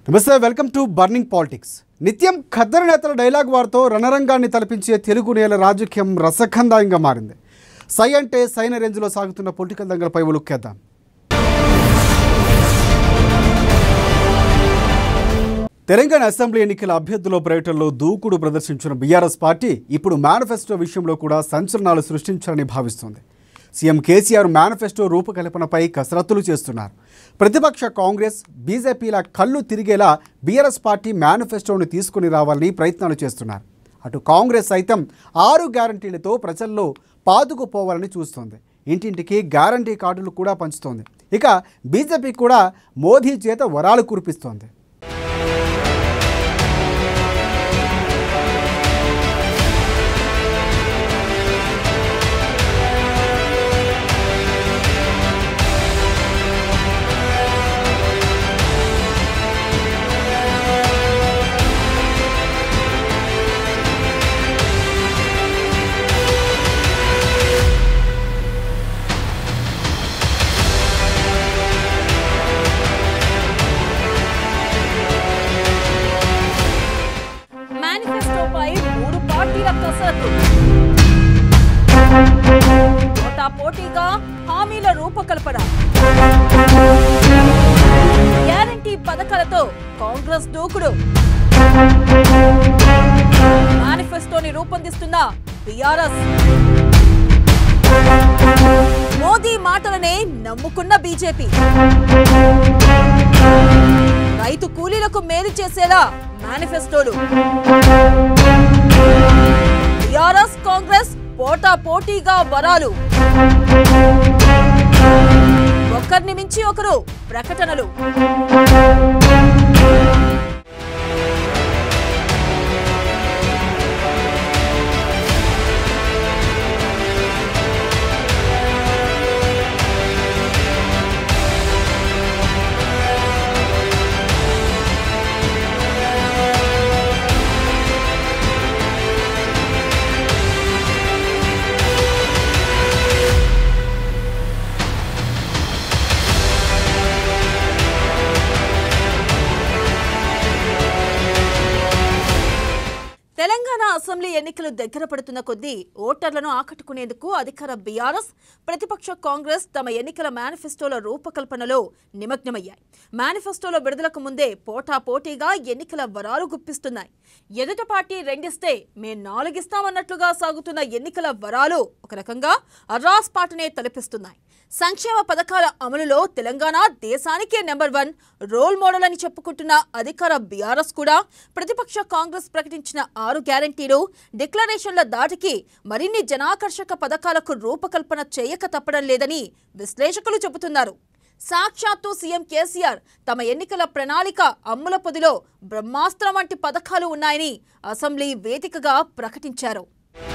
నమస్తే welcome to burning politics నిత్యం ఖద్దరు నేతల డైలాగ్ వారితో రణరంగాన్ని తలపించే తెలుగు నేల రాజకీయం రసఖందాయంగా మారింది సై అంటే సైన రేంజ్లో సాగుతున్న పొలిటికల్ దంగలపై ఉలుక్కేద్దాం తెలంగాణ అసెంబ్లీ ఎన్నికల అభ్యర్థుల పర్యటనలో దూకుడు ప్రదర్శించిన బీఆర్ఎస్ పార్టీ ఇప్పుడు మేనిఫెస్టో విషయంలో కూడా సంచలనాలు సృష్టించాలని భావిస్తోంది సీఎం కేసీఆర్ మేనిఫెస్టో రూపకల్పనపై కసరత్తులు చేస్తున్నారు ప్రతిపక్ష కాంగ్రెస్ బీజేపీల కళ్ళు తిరిగేలా బీఆర్ఎస్ పార్టీ మేనిఫెస్టోను తీసుకుని రావాలని ప్రయత్నాలు చేస్తున్నారు అటు కాంగ్రెస్ సైతం ఆరు గ్యారంటీలతో ప్రజల్లో పాదుకుపోవాలని చూస్తోంది ఇంటింటికి గ్యారంటీ కార్డులు కూడా పంచుతోంది ఇక బీజేపీ కూడా మోదీ చేత వరాలు కురిపిస్తోంది మేనిఫెస్టోపై మూడు పార్టీల కసరత్తు పోటా పోటీగా హామీల రూపకల్పన గ్యారంటీ పథకాలతో కాంగ్రెస్ దూకుడు మేనిఫెస్టోని రూపొందిస్తున్న బీఆర్ఎస్ మోదీ మాటలనే నమ్ముకున్న బీజేపీ రైతు కూలీలకు మేలు చేసేలా మేనిఫెస్టోలు టిఆర్ఎస్ కాంగ్రెస్ పోటా పోటీగా వరాలు ఒకరిని మించి ఒకరు ప్రకటనలు తెలంగాణ అసెంబ్లీ ఎన్నికలు దగ్గర పడుతున్న కొద్దీ ఓటర్లను ఆకట్టుకునేందుకు అధికార బీఆర్ఎస్ ప్రతిపక్ష కాంగ్రెస్ తమ ఎన్నికల మేనిఫెస్టోల రూపకల్పనలో నిమగ్నమయ్యాయి మేనిఫెస్టోల విడుదలకు ముందే పోటా పోటీగా ఎన్నికల వరాలు గుప్పిస్తున్నాయి ఎదుట పార్టీ రెండిస్తే మేం నాలుగిస్తామన్నట్లుగా సాగుతున్న ఎన్నికల వరాలు ఒక రకంగా అర్రాస్ పాటనే తలపిస్తున్నాయి సంక్షేమ పథకాల అమలులో తెలంగాణ దేశానికే నెంబర్ వన్ రోల్ మోడల్ అని చెప్పుకుంటున్న అధికార బీఆర్ఎస్ కూడా ప్రతిపక్ష కాంగ్రెస్ ప్రకటించిన ఆరు గ్యారంటీలు డిక్లరేషన్ల దాటికి మరిన్ని జనాకర్షక పథకాలకు రూపకల్పన చేయక తప్పడం లేదని విశ్లేషకులు చెబుతున్నారు సాక్షాత్తు సీఎం కేసీఆర్ తమ ఎన్నికల ప్రణాళిక అమ్ముల పొదిలో బ్రహ్మాస్త్రం వంటి పథకాలు ఉన్నాయని అసెంబ్లీ వేదికగా ప్రకటించారు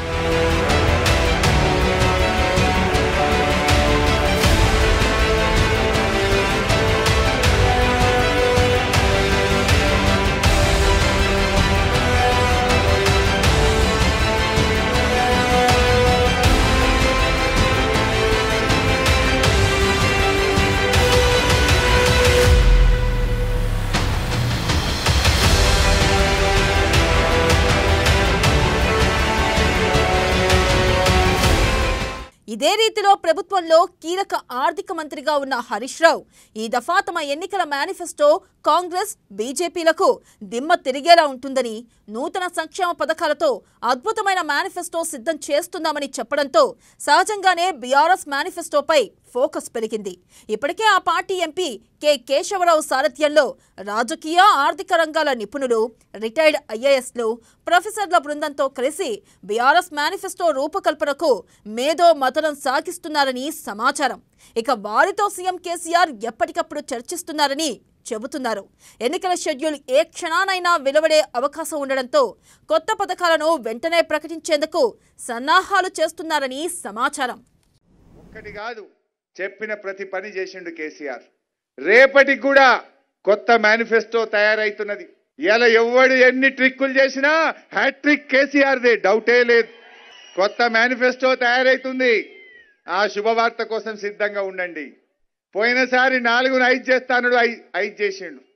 ఇదే రీతిలో ప్రభుత్వంలో కీలక ఆర్థిక మంత్రిగా ఉన్న హరీష్ రావు ఈ దఫా తమ ఎన్నికల మేనిఫెస్టో కాంగ్రెస్ బీజేపీలకు దిమ్మ తిరిగేలా ఉంటుందని నూతన సంక్షేమ పథకాలతో అద్భుతమైన మేనిఫెస్టో సిద్ధం చేస్తున్నామని చెప్పడంతో సహజంగానే బీఆర్ఎస్ మేనిఫెస్టోపై ఫోకస్ పెరిగింది ఇప్పటికే ఆ పార్టీ ఎంపీ కె కేశవరావు సారథ్యంలో రాజకీయ ఆర్థిక రంగాల నిపుణులు రిటైర్డ్ ఐఏఎస్లు ప్రొఫెసర్ల బృందంతో కలిసి బీఆర్ఎస్ మేనిఫెస్టో రూపకల్పనకు మేధో మతనం సాగిస్తున్నారని సమాచారం ఇక వారితో సీఎం కేసీఆర్ ఎప్పటికప్పుడు చర్చిస్తున్నారని చెబుతున్నారు ఎన్నికల షెడ్యూల్ ఏ క్షణానైనా వెలువడే అవకాశం ఉండడంతో కొత్త పథకాలను వెంటనే ప్రకటించేందుకు సన్నాహాలు చేస్తున్నారని సమాచారం ఒక్కటి కాదు చెప్పిన ప్రతి పని చేసిండు కేసీఆర్ రేపటికి కూడా కొత్త మేనిఫెస్టో తయారైతున్నది ఇలా ఎవడు ఎన్ని ట్రిక్కులు చేసినా హ్యాట్రిక్ కేసీఆర్దే డౌటే లేదు కొత్త మేనిఫెస్టో తయారైతుంది ఆ శుభవార్త కోసం సిద్ధంగా ఉండండి పోయినసారి నాలుగును ఐదు చేస్తాను ఐదు చేసిండు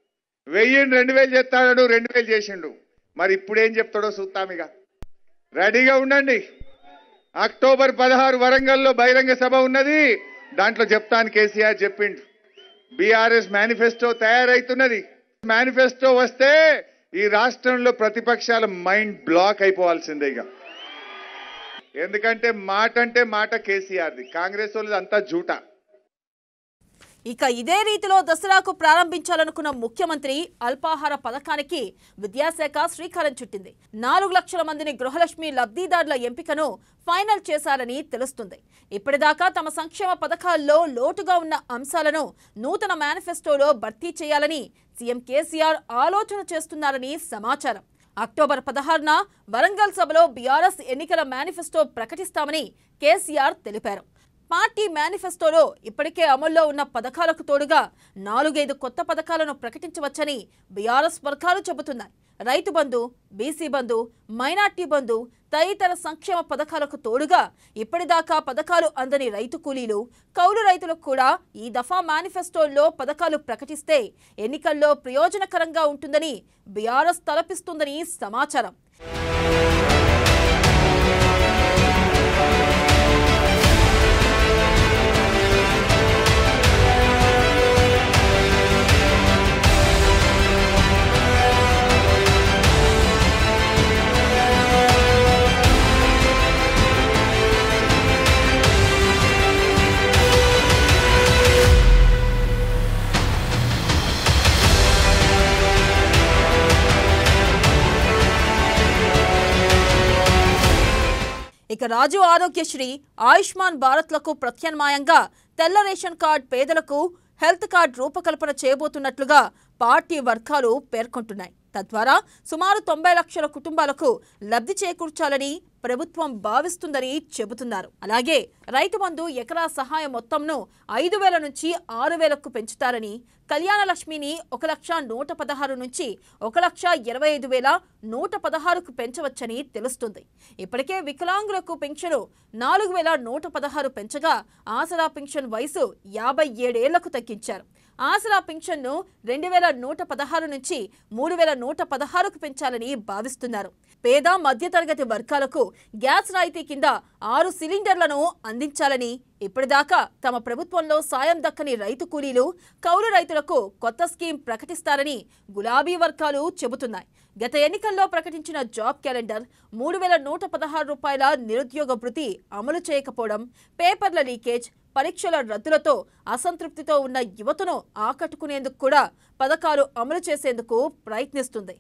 వెయ్యిని రెండు వేలు చేస్తాడు రెండు వేలు చేసిండు మరి ఇప్పుడేం చెప్తాడో చూస్తాం ఇక రెడీగా ఉండండి అక్టోబర్ పదహారు వరంగల్లో బహిరంగ సభ ఉన్నది దాంట్లో చెప్తాను కేసీఆర్ చెప్పిండు బీఆర్ఎస్ మేనిఫెస్టో తయారైతున్నది మేనిఫెస్టో వస్తే ఈ రాష్ట్రంలో ప్రతిపక్షాల మైండ్ బ్లాక్ అయిపోవాల్సిందే ఇక ఎందుకంటే మాట అంటే మాట కేసీఆర్ది కాంగ్రెస్ వాళ్ళది అంతా జూటా ఇక ఇదే రీతిలో దసరాకు ప్రారంభించాలనుకున్న ముఖ్యమంత్రి అల్పాహార పథకానికి విద్యాశాఖ శ్రీకారం చుట్టింది నాలుగు లక్షల మందిని గృహలక్ష్మి లబ్ధిదారుల ఎంపికను ఫైనల్ చేశారని తెలుస్తుంది ఇప్పటిదాకా తమ సంక్షేమ పథకాల్లో లోటుగా ఉన్న అంశాలను నూతన మేనిఫెస్టోలో భర్తీ చేయాలని సీఎం కేసీఆర్ ఆలోచన చేస్తున్నారని సమాచారం అక్టోబర్ పదహారున వరంగల్ సభలో బీఆర్ఎస్ ఎన్నికల మేనిఫెస్టో ప్రకటిస్తామని కేసీఆర్ తెలిపారు పార్టీ మేనిఫెస్టోలో ఇప్పటికే అమల్లో ఉన్న పథకాలకు తోడుగా నాలుగైదు కొత్త పథకాలను ప్రకటించవచ్చని బీఆర్ఎస్ వర్గాలు చెబుతున్నాయి రైతు బంధు బీసీ బంధు మైనార్టీ బంధు తదితర సంక్షేమ పథకాలకు తోడుగా ఇప్పటిదాకా పథకాలు అందని రైతు కూలీలు కౌలు రైతులకు కూడా ఈ దఫా మేనిఫెస్టోల్లో పథకాలు ప్రకటిస్తే ఎన్నికల్లో ప్రయోజనకరంగా ఉంటుందని బీఆర్ఎస్ తలపిస్తుందని సమాచారం ఇక రాజు ఆరోగ్యశ్రీ ఆయుష్మాన్ భారత్లకు ప్రత్యామ్నాయంగా తెల్ల రేషన్ కార్డ్ పేదలకు హెల్త్ కార్డ్ రూపకల్పన చేయబోతున్నట్లుగా పార్టీ వర్గాలు పేర్కొంటున్నాయి తద్వారా సుమారు తొంభై లక్షల కుటుంబాలకు లబ్ధి చేకూర్చాలని ప్రభుత్వం భావిస్తుందని చెబుతున్నారు అలాగే రైతు బంధు ఎకరా సహాయ మొత్తంను ఐదు వేల నుంచి ఆరు వేలకు పెంచుతారని కళ్యాణ లక్ష్మిని ఒక లక్ష నూట పదహారు నుంచి ఒక లక్ష ఇరవై ఐదు వేల నూట పదహారుకు పెంచవచ్చని తెలుస్తుంది ఇప్పటికే వికలాంగులకు పెన్షన్ నాలుగు వేల నూట పదహారు పెంచగా ఆసరా పెన్షన్ వయసు యాభై ఏడేళ్లకు తగ్గించారు ఆసరా పెన్షన్ను రెండు వేల నూట పదహారు నుంచి మూడు వేల నూట పదహారుకు పెంచాలని భావిస్తున్నారు పేద మధ్యతరగతి వర్గాలకు గ్యాస్ రాయితీ కింద ఆరు సిలిండర్లను అందించాలని ఇప్పటిదాకా తమ ప్రభుత్వంలో సాయం దక్కని రైతు కూలీలు కౌలు రైతులకు కొత్త స్కీమ్ ప్రకటిస్తారని గులాబీ వర్గాలు చెబుతున్నాయి గత ఎన్నికల్లో ప్రకటించిన జాబ్ క్యాలెండర్ మూడు వేల నూట పదహారు రూపాయల నిరుద్యోగ భృతి అమలు చేయకపోవడం పేపర్ల లీకేజ్ పరీక్షల రద్దులతో అసంతృప్తితో ఉన్న యువతను ఆకట్టుకునేందుకు కూడా పథకాలు అమలు చేసేందుకు ప్రయత్నిస్తుంది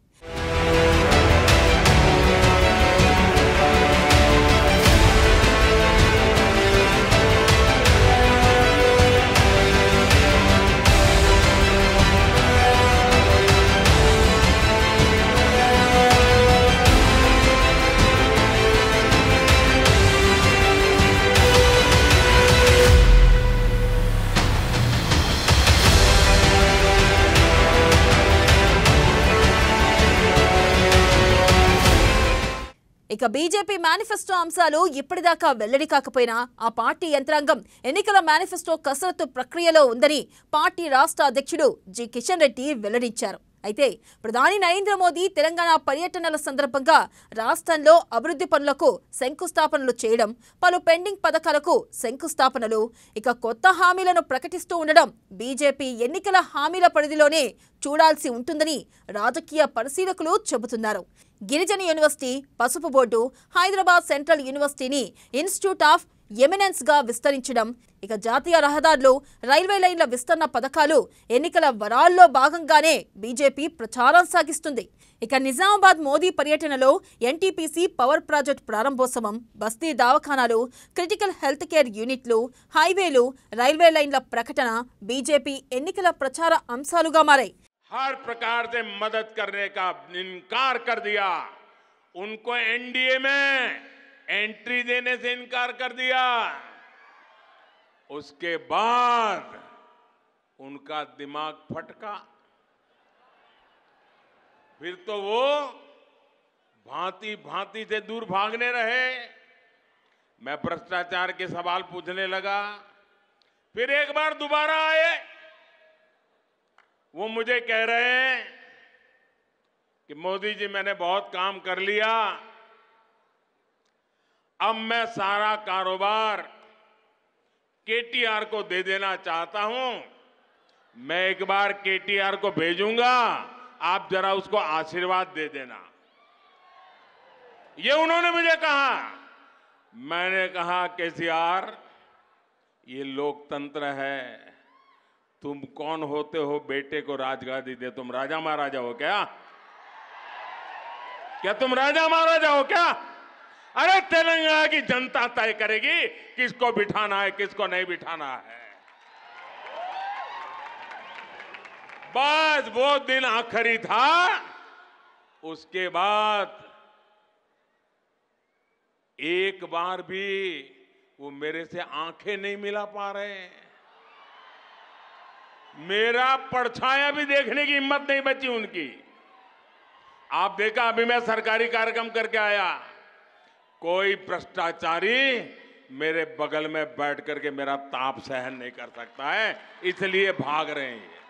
ఇక బీజేపీ మేనిఫెస్టో అంశాలు ఇప్పటిదాకా వెల్లడి కాకపోయినా ఆ పార్టీ యంత్రాంగం ఎన్నికల మేనిఫెస్టో కసరత్తు ప్రక్రియలో ఉందని పార్టీ రాష్ట్ర అధ్యక్షుడు జి కిషన్ రెడ్డి వెల్లడించారు అయితే ప్రధాని నరేంద్ర మోదీ తెలంగాణ పర్యటనల సందర్భంగా రాష్ట్రంలో అభివృద్ధి పనులకు శంకుస్థాపనలు చేయడం పలు పెండింగ్ పథకాలకు శంకుస్థాపనలు ఇక కొత్త హామీలను ప్రకటిస్తూ ఉండడం బీజేపీ ఎన్నికల హామీల పరిధిలోనే చూడాల్సి ఉంటుందని రాజకీయ పరిశీలకులు చెబుతున్నారు గిరిజన యూనివర్సిటీ పసుపు బోర్డు హైదరాబాద్ సెంట్రల్ యూనివర్సిటీని ఇన్స్టిట్యూట్ ఆఫ్ ఎమినెన్స్ గా విస్తరించడం ఇక జాతీయ రహదారులు రైల్వే లైన్ల విస్తరణ పథకాలు ఎన్నికల వరాల్లో భాగంగానే బీజేపీ ప్రచారం సాగిస్తుంది ఇక నిజామాబాద్ మోదీ పర్యటనలో ఎన్టీపీసీ పవర్ ప్రాజెక్ట్ ప్రారంభోత్సవం బస్తీ దవాఖానాలు క్రిటికల్ హెల్త్ కేర్ యూనిట్లు హైవేలు రైల్వే లైన్ల ప్రకటన బీజేపీ ఎన్నికల ప్రచార అంశాలుగా మారాయి हर प्रकार से मदद करने का इनकार कर दिया उनको एनडीए में एंट्री देने से इनकार कर दिया उसके बाद उनका दिमाग फटका फिर तो वो भांति भांति से दूर भागने रहे मैं भ्रष्टाचार के सवाल पूछने लगा फिर एक बार दोबारा आए वो मुझे कह रहे हैं कि मोदी जी मैंने बहुत काम कर लिया अब मैं सारा कारोबार केटीआर को दे देना चाहता हूं मैं एक बार केटीआर को भेजूंगा आप जरा उसको आशीर्वाद दे देना ये उन्होंने मुझे कहा मैंने कहा केसीआर ये लोकतंत्र है तुम कौन होते हो बेटे को राजगादी दे तुम राजा महाराजा हो क्या क्या तुम राजा महाराजा हो क्या अरे तेलंगाना की जनता तय करेगी किसको बिठाना है किसको नहीं बिठाना है बस वो दिन आखिरी था उसके बाद एक बार भी वो मेरे से आंखें नहीं मिला पा रहे हैं मेरा परछाया भी देखने की हिम्मत नहीं बची उनकी आप देखा अभी मैं सरकारी कार्यक्रम करके आया कोई भ्रष्टाचारी मेरे बगल में बैठ करके मेरा ताप सहन नहीं कर सकता है इसलिए भाग रहे हैं ये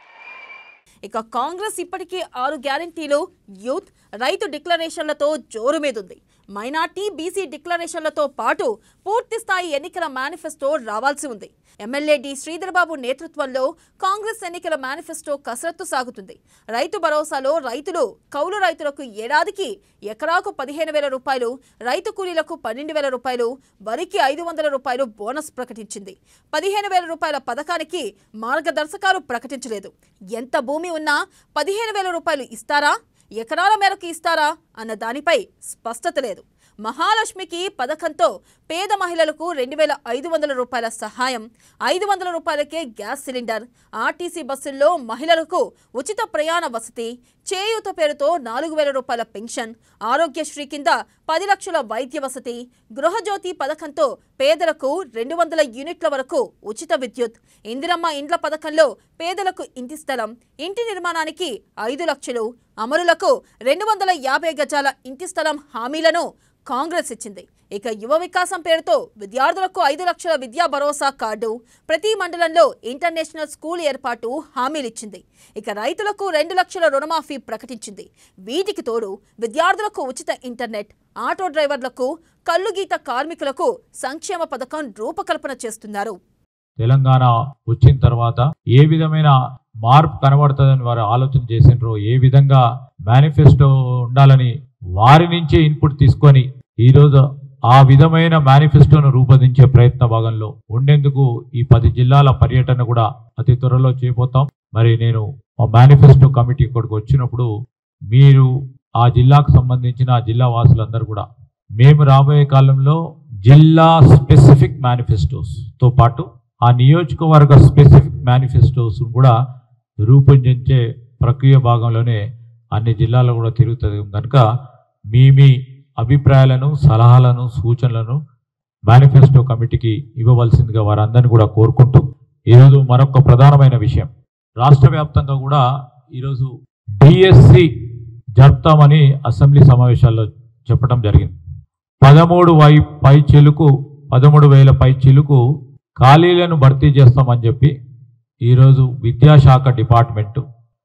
ఇక కాంగ్రెస్ ఇప్పటికీ ఆరు గ్యారంటీలు యూత్ రైతు డిక్లరేషన్లతో జోరు మీదుంది మైనార్టీ బీసీ డిక్లరేషన్లతో పాటు పూర్తి స్థాయి ఎన్నికల మేనిఫెస్టో రావాల్సి ఉంది ఎమ్మెల్యే డి శ్రీధర్బాబు నేతృత్వంలో కాంగ్రెస్ ఎన్నికల మేనిఫెస్టో కసరత్తు సాగుతుంది రైతు భరోసాలో రైతులు కౌలు రైతులకు ఏడాదికి ఎకరాకు పదిహేను వేల రూపాయలు రైతు కూలీలకు పన్నెండు వేల రూపాయలు వరికి ఐదు వందల రూపాయలు బోనస్ ప్రకటించింది పదిహేను వేల రూపాయల పథకానికి మార్గదర్శకాలు ప్రకటించలేదు ఎంత భూమి ఉన్నా పదిహేను వేల రూపాయలు ఇస్తారా ఎకరాల మేరకు ఇస్తారా అన్న దానిపై స్పష్టత లేదు మహాలక్ష్మికి పథకంతో పేద మహిళలకు రెండు వేల ఐదు వందల రూపాయల సహాయం ఐదు వందల రూపాయలకే గ్యాస్ సిలిండర్ ఆర్టీసీ బస్సుల్లో మహిళలకు ఉచిత ప్రయాణ వసతి చేయూత పేరుతో నాలుగు వేల రూపాయల పెన్షన్ ఆరోగ్యశ్రీ కింద పది లక్షల వైద్య వసతి గృహజ్యోతి పథకంతో పేదలకు రెండు వందల యూనిట్ల వరకు ఉచిత విద్యుత్ ఇందిరమ్మ ఇండ్ల పథకంలో పేదలకు ఇంటి స్థలం ఇంటి నిర్మాణానికి ఐదు లక్షలు అమరులకు రెండు వందల యాభై గజాల ఇంటి స్థలం హామీలను కాంగ్రెస్ ఇచ్చింది ఇక యువ వికాసం పేరుతో విద్యార్థులకు ఐదు లక్షల విద్యా భరోసా కార్డు ప్రతి మండలంలో ఇంటర్నేషనల్ స్కూల్ ఏర్పాటు హామీలిచ్చింది ఇక రైతులకు రెండు లక్షల రుణమాఫీ ప్రకటించింది వీటికి తోడు విద్యార్థులకు ఉచిత ఇంటర్నెట్ ఆటో డ్రైవర్లకు కల్లుగీత కార్మికులకు సంక్షేమ పథకం రూపకల్పన చేస్తున్నారు తెలంగాణ వచ్చిన తర్వాత ఏ విధమైన మార్పు కనబడుతుందని వారు ఆలోచన చేసినారో ఏ విధంగా మేనిఫెస్టో ఉండాలని వారి నుంచే ఇన్పుట్ తీసుకొని ఈరోజు ఆ విధమైన మేనిఫెస్టోను రూపొందించే ప్రయత్న భాగంలో ఉండేందుకు ఈ పది జిల్లాల పర్యటన కూడా అతి త్వరలో చేయబోతాం మరి నేను మా మేనిఫెస్టో కమిటీ ఇక్కడికి వచ్చినప్పుడు మీరు ఆ జిల్లాకు సంబంధించిన ఆ జిల్లా వాసులందరూ కూడా మేము రాబోయే కాలంలో జిల్లా స్పెసిఫిక్ మేనిఫెస్టోస్ తో పాటు ఆ నియోజకవర్గ స్పెసిఫిక్ మేనిఫెస్టోస్ కూడా రూపొందించే ప్రక్రియ భాగంలోనే అన్ని జిల్లాల్లో కూడా తిరుగుతుంది కనుక మీ మీ అభిప్రాయాలను సలహాలను సూచనలను మేనిఫెస్టో కమిటీకి ఇవ్వవలసిందిగా వారందరినీ కూడా కోరుకుంటూ ఈరోజు మరొక ప్రధానమైన విషయం రాష్ట్ర వ్యాప్తంగా కూడా ఈరోజు డిఎస్సి జరుపుతామని అసెంబ్లీ సమావేశాల్లో చెప్పడం జరిగింది పదమూడు వై పై చిలుకు పదమూడు వేల పై చిలుకు ఖాళీలను భర్తీ చేస్తామని చెప్పి ఈరోజు విద్యాశాఖ డిపార్ట్మెంటు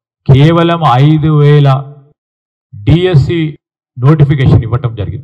కేవలం ఐదు వేల డిఎస్సి నోటిఫికేషన్ ఇవ్వటం జరిగింది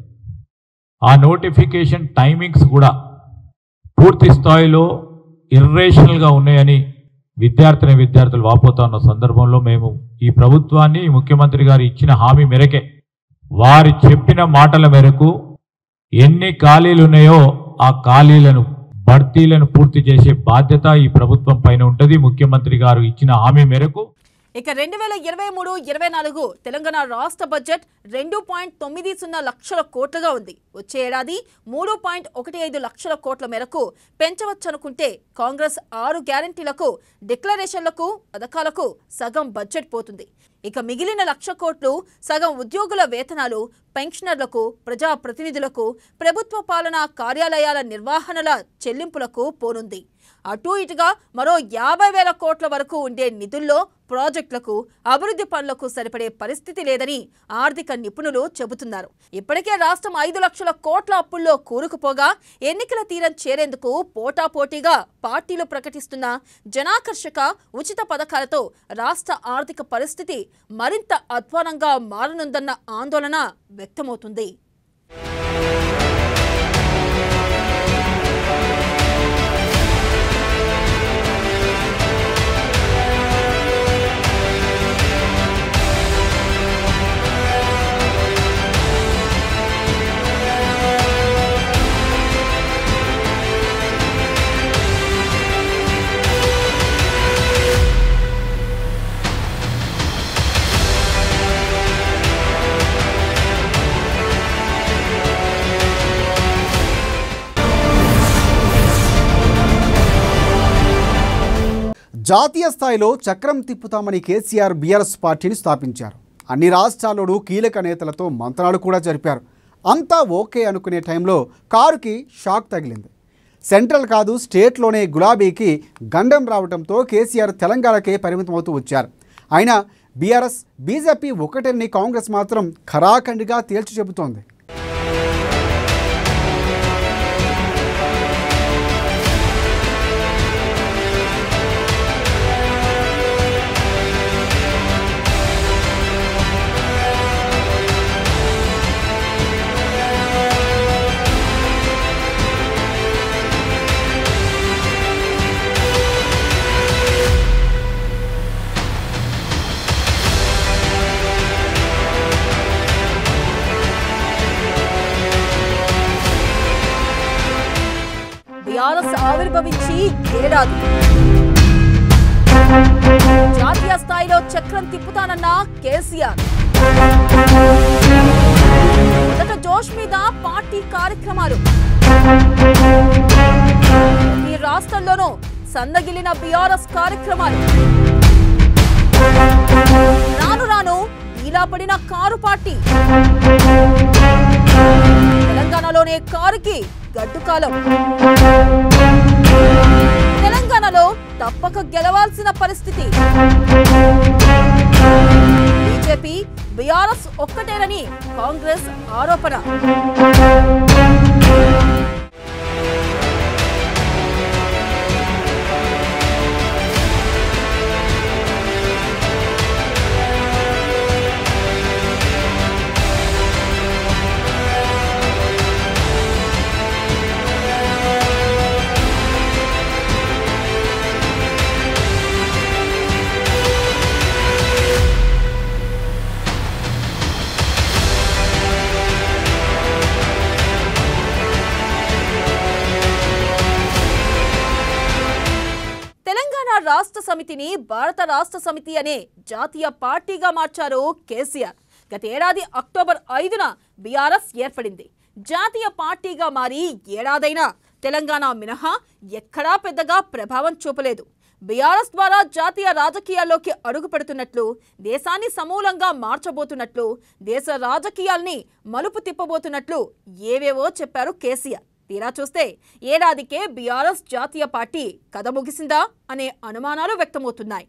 ఆ నోటిఫికేషన్ టైమింగ్స్ కూడా పూర్తి స్థాయిలో ఇర్రేషనల్గా ఉన్నాయని విద్యార్థిని విద్యార్థులు వాపోతా ఉన్న సందర్భంలో మేము ఈ ప్రభుత్వాన్ని ఈ ముఖ్యమంత్రి గారు ఇచ్చిన హామీ మేరకే వారి చెప్పిన మాటల మేరకు ఎన్ని ఖాళీలు ఉన్నాయో ఆ ఖాళీలను భర్తీలను పూర్తి చేసే బాధ్యత ఈ ప్రభుత్వం పైన ఉంటుంది ముఖ్యమంత్రి గారు ఇచ్చిన హామీ మేరకు ఇక రెండు వేల ఇరవై మూడు ఇరవై నాలుగు తెలంగాణ రాష్ట్ర బడ్జెట్ రెండు పాయింట్ తొమ్మిది సున్నా లక్షల కోట్లుగా ఉంది వచ్చే ఏడాది మూడు పాయింట్ ఒకటి ఐదు లక్షల కోట్ల మేరకు పెంచవచ్చనుకుంటే కాంగ్రెస్ ఆరు గ్యారంటీలకు డిక్లరేషన్లకు పథకాలకు సగం బడ్జెట్ పోతుంది ఇక మిగిలిన లక్ష కోట్లు సగం ఉద్యోగుల వేతనాలు పెన్షనర్లకు ప్రజాప్రతినిధులకు ప్రభుత్వ పాలనా కార్యాలయాల నిర్వహణల చెల్లింపులకు పోనుంది అటూ ఇటుగా మరో యాభై వేల కోట్ల వరకు ఉండే నిధుల్లో ప్రాజెక్టులకు అభివృద్ధి పనులకు సరిపడే పరిస్థితి లేదని ఆర్థిక నిపుణులు చెబుతున్నారు ఇప్పటికే రాష్ట్రం ఐదు లక్షల కోట్ల అప్పుల్లో కూరుకుపోగా ఎన్నికల తీరం చేరేందుకు పోటాపోటీగా పార్టీలు ప్రకటిస్తున్న జనాకర్షక ఉచిత పథకాలతో రాష్ట్ర ఆర్థిక పరిస్థితి మరింత అధ్వానంగా మారనుందన్న ఆందోళన వ్యక్తమవుతుంది జాతీయ స్థాయిలో చక్రం తిప్పుతామని కేసీఆర్ బీఆర్ఎస్ పార్టీని స్థాపించారు అన్ని రాష్ట్రాల్లోనూ కీలక నేతలతో మంత్రాలు కూడా జరిపారు అంతా ఓకే అనుకునే టైంలో కారుకి షాక్ తగిలింది సెంట్రల్ కాదు స్టేట్లోనే గులాబీకి గండం రావడంతో కేసీఆర్ తెలంగాణకే పరిమితమవుతూ వచ్చారు అయినా బీఆర్ఎస్ బీజేపీ ఒకటని కాంగ్రెస్ మాత్రం ఖరాఖండిగా తేల్చి చెబుతోంది బీఆర్ఎస్ ఆవిర్భవించి ఏడాది జాతీయ స్థాయిలో చక్రం తిప్పుతానన్న కేసీఆర్ మొదట జోష్ మీద పార్టీ కార్యక్రమాలు ఈ రాష్ట్రంలోనూ సన్నగిలిన బీఆర్ఎస్ కార్యక్రమాలు రాను రాను ఇలా పడిన కారు పార్టీ తెలంగాణలోనే కారుకి గడ్డుకాలం తెలంగాణలో తప్పక గెలవాల్సిన పరిస్థితి బీజేపీ బీఆర్ఎస్ ఒక్కటేనని కాంగ్రెస్ ఆరోపణ తెలంగాణ రాష్ట్ర సమితిని భారత రాష్ట్ర సమితి అనే జాతీయ పార్టీగా మార్చారు కేసీఆర్ గతేడాది అక్టోబర్ ఐదున బీఆర్ఎస్ ఏర్పడింది జాతీయ పార్టీగా మారి ఏడాదైనా తెలంగాణ మినహా ఎక్కడా పెద్దగా ప్రభావం చూపలేదు బీఆర్ఎస్ ద్వారా జాతీయ రాజకీయాల్లోకి అడుగు పెడుతున్నట్లు దేశాన్ని సమూలంగా మార్చబోతున్నట్లు దేశ రాజకీయాల్ని మలుపు తిప్పబోతున్నట్లు ఏవేవో చెప్పారు కేసీఆర్ తీరా చూస్తే ఏడాదికే బీఆర్ఎస్ జాతీయ పార్టీ కథ ముగిసిందా అనే అనుమానాలు వ్యక్తమవుతున్నాయి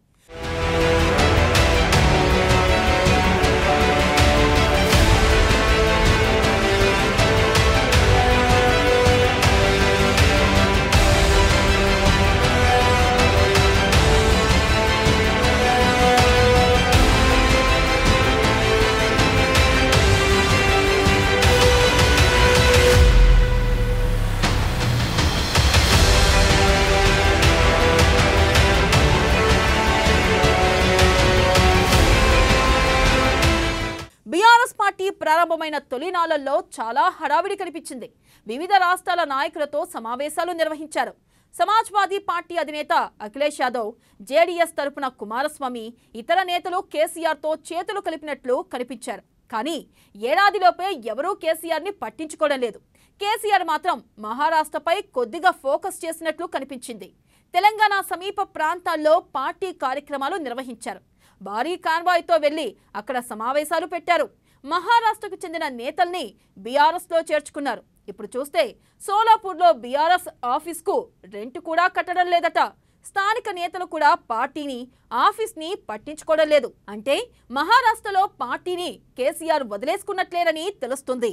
బీఆర్ఎస్ పార్టీ ప్రారంభమైన తొలినాళ్లలో చాలా హడావిడి కనిపించింది వివిధ రాష్ట్రాల నాయకులతో సమావేశాలు నిర్వహించారు సమాజ్వాదీ పార్టీ అధినేత అఖిలేష్ యాదవ్ జేడీఎస్ తరపున కుమారస్వామి ఇతర నేతలు కేసీఆర్తో చేతులు కలిపినట్లు కనిపించారు కానీ ఏడాదిలోపే ఎవరూ కేసీఆర్ని పట్టించుకోవడం లేదు కేసీఆర్ మాత్రం మహారాష్ట్రపై కొద్దిగా ఫోకస్ చేసినట్లు కనిపించింది తెలంగాణ సమీప ప్రాంతాల్లో పార్టీ కార్యక్రమాలు నిర్వహించారు భారీ కాన్వాయ్తో వెళ్లి అక్కడ సమావేశాలు పెట్టారు మహారాష్ట్రకు చెందిన నేతల్ని బీఆర్ఎస్లో చేర్చుకున్నారు ఇప్పుడు చూస్తే సోలాపూర్లో బీఆర్ఎస్ ఆఫీస్కు రెంట్ కూడా కట్టడం లేదట స్థానిక నేతలు కూడా పార్టీని ఆఫీస్ని పట్టించుకోవడం లేదు అంటే మహారాష్ట్రలో పార్టీని కేసీఆర్ వదిలేసుకున్నట్లేనని తెలుస్తుంది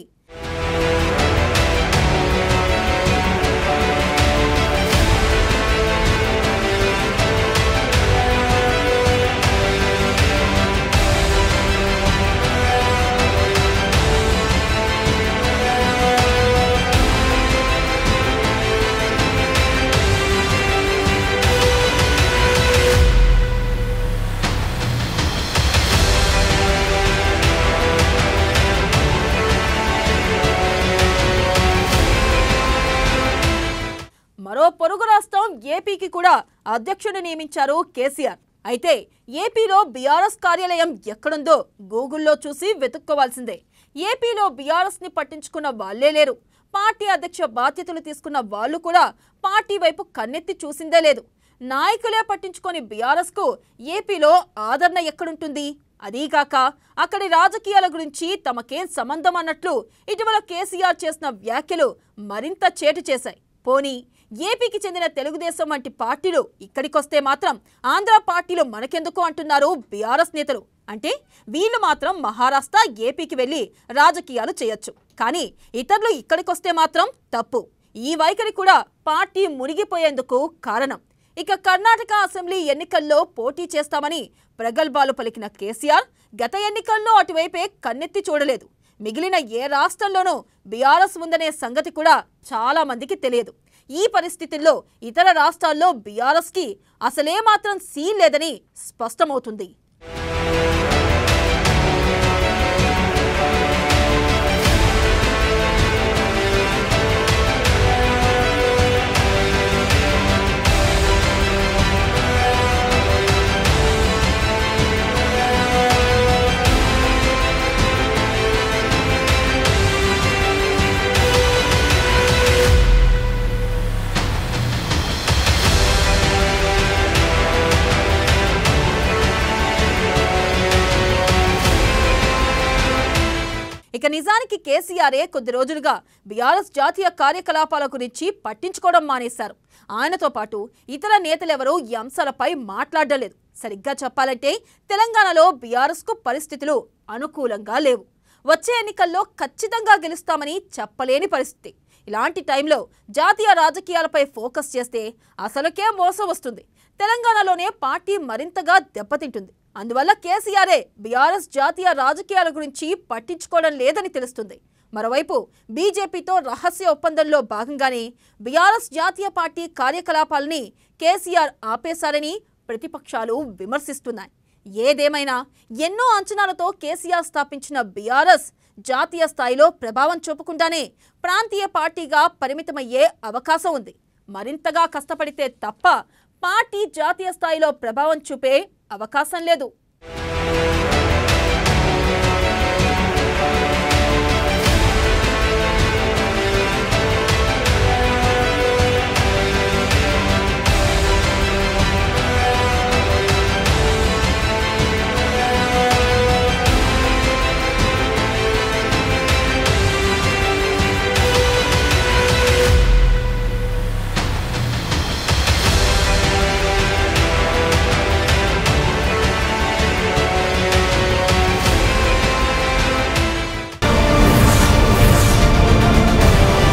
మరో పొరుగు రాష్ట్రం ఏపీకి కూడా అధ్యక్షుడు నియమించారు కేసీఆర్ అయితే ఏపీలో బీఆర్ఎస్ కార్యాలయం ఎక్కడుందో గూగుల్లో చూసి వెతుక్కోవాల్సిందే ఏపీలో బీఆర్ఎస్ ని పట్టించుకున్న వాళ్లే లేరు పార్టీ అధ్యక్ష బాధ్యతలు తీసుకున్న వాళ్ళు కూడా పార్టీ వైపు కన్నెత్తి చూసిందే లేదు నాయకులే పట్టించుకొని బీఆర్ఎస్ కు ఏపీలో ఆదరణ ఎక్కడుంటుంది అదీగాక అక్కడి రాజకీయాల గురించి తమకేం సంబంధం అన్నట్లు ఇటీవల కేసీఆర్ చేసిన వ్యాఖ్యలు మరింత చేటు చేశాయి పోనీ ఏపీకి చెందిన తెలుగుదేశం వంటి పార్టీలు ఇక్కడికొస్తే మాత్రం ఆంధ్ర పార్టీలు మనకెందుకు అంటున్నారు బీఆర్ఎస్ నేతలు అంటే వీళ్ళు మాత్రం మహారాష్ట్ర ఏపీకి వెళ్లి రాజకీయాలు చేయొచ్చు కానీ ఇతరులు ఇక్కడికొస్తే మాత్రం తప్పు ఈ వైఖరి కూడా పార్టీ మునిగిపోయేందుకు కారణం ఇక కర్ణాటక అసెంబ్లీ ఎన్నికల్లో పోటీ చేస్తామని ప్రగల్భాలు పలికిన కేసీఆర్ గత ఎన్నికల్లో అటువైపే కన్నెత్తి చూడలేదు మిగిలిన ఏ రాష్ట్రంలోనూ బీఆర్ఎస్ ఉందనే సంగతి కూడా చాలా మందికి తెలియదు ఈ పరిస్థితుల్లో ఇతర రాష్ట్రాల్లో బీఆర్ఎస్కి అసలే మాత్రం సీన్ లేదని స్పష్టమవుతుంది ఇక నిజానికి కేసీఆరే కొద్ది రోజులుగా బీఆర్ఎస్ జాతీయ కార్యకలాపాల గురించి పట్టించుకోవడం మానేశారు ఆయనతో పాటు ఇతర నేతలెవరూ ఈ అంశాలపై మాట్లాడడం లేదు సరిగ్గా చెప్పాలంటే తెలంగాణలో బీఆర్ఎస్ కు పరిస్థితులు అనుకూలంగా లేవు వచ్చే ఎన్నికల్లో ఖచ్చితంగా గెలుస్తామని చెప్పలేని పరిస్థితి ఇలాంటి టైంలో జాతీయ రాజకీయాలపై ఫోకస్ చేస్తే అసలుకే మోసం వస్తుంది తెలంగాణలోనే పార్టీ మరింతగా దెబ్బతింటుంది అందువల్ల కేసీఆరే బీఆర్ఎస్ జాతీయ రాజకీయాల గురించి పట్టించుకోవడం లేదని తెలుస్తుంది మరోవైపు బీజేపీతో రహస్య ఒప్పందంలో భాగంగానే బీఆర్ఎస్ జాతీయ పార్టీ కార్యకలాపాలని కేసీఆర్ ఆపేశారని ప్రతిపక్షాలు విమర్శిస్తున్నాయి ఏదేమైనా ఎన్నో అంచనాలతో కేసీఆర్ స్థాపించిన బీఆర్ఎస్ జాతీయ స్థాయిలో ప్రభావం చూపకుండానే ప్రాంతీయ పార్టీగా పరిమితమయ్యే అవకాశం ఉంది మరింతగా కష్టపడితే తప్ప పార్టీ జాతీయ స్థాయిలో ప్రభావం చూపే అవకాశం లేదు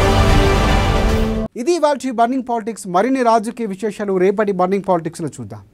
ఇది ఇవాళ బర్నింగ్ పాలిటిక్స్ మరిన్ని రాజకీయ విశేషాలు రేపటి బర్నింగ్ పాలిటిక్స్లో చూద్దాం